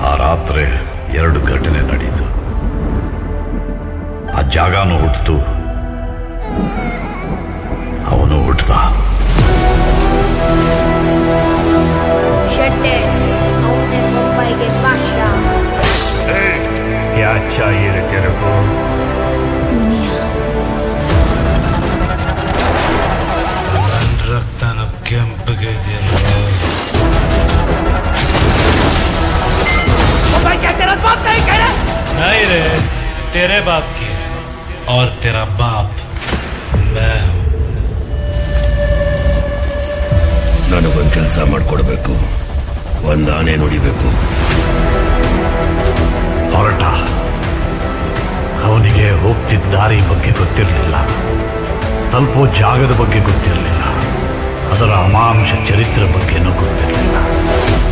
ಆ ರಾತ್ರಿ ಎರಡು ಘಟನೆ ನಡೀತು ಆ ಜಾಗನೂ ಹುಟ್ಟಿತು ಅವನು ಹುಟ್ಟದ ಶೆಟ್ಟೆ ಅವನೇ ಮುಂಬೈಗೆ ಭಾಷ क्या चाहिए रे तेरे को दुनिया ನನ್ನ ರಕ್ತನ ಕೆಂಪಗೆ ಇದೆಯಲ್ಲ नहीं रे तेरे बाप की है। और तेरा बाप मैं हूं ನನಗೊಂದು ಕೆಲಸ ಮಾಡಿಕೊಡ್ಬೇಕು ಒಂದು ಆನೆ ನುಡಿಬೇಕು ಹೊರಟ ಅವನಿಗೆ ಹೋಗ್ತಿದ್ದ ದಾರಿ ಬಗ್ಗೆ ಗೊತ್ತಿರಲಿಲ್ಲ ತಲುಪೋ ಜಾಗದ ಬಗ್ಗೆ ಗೊತ್ತಿರಲಿಲ್ಲ ಅದರ ಅಮಾನುಷ ಚರಿತ್ರೆ ಬಗ್ಗೆನೂ ಗೊತ್ತಿರಲಿಲ್ಲ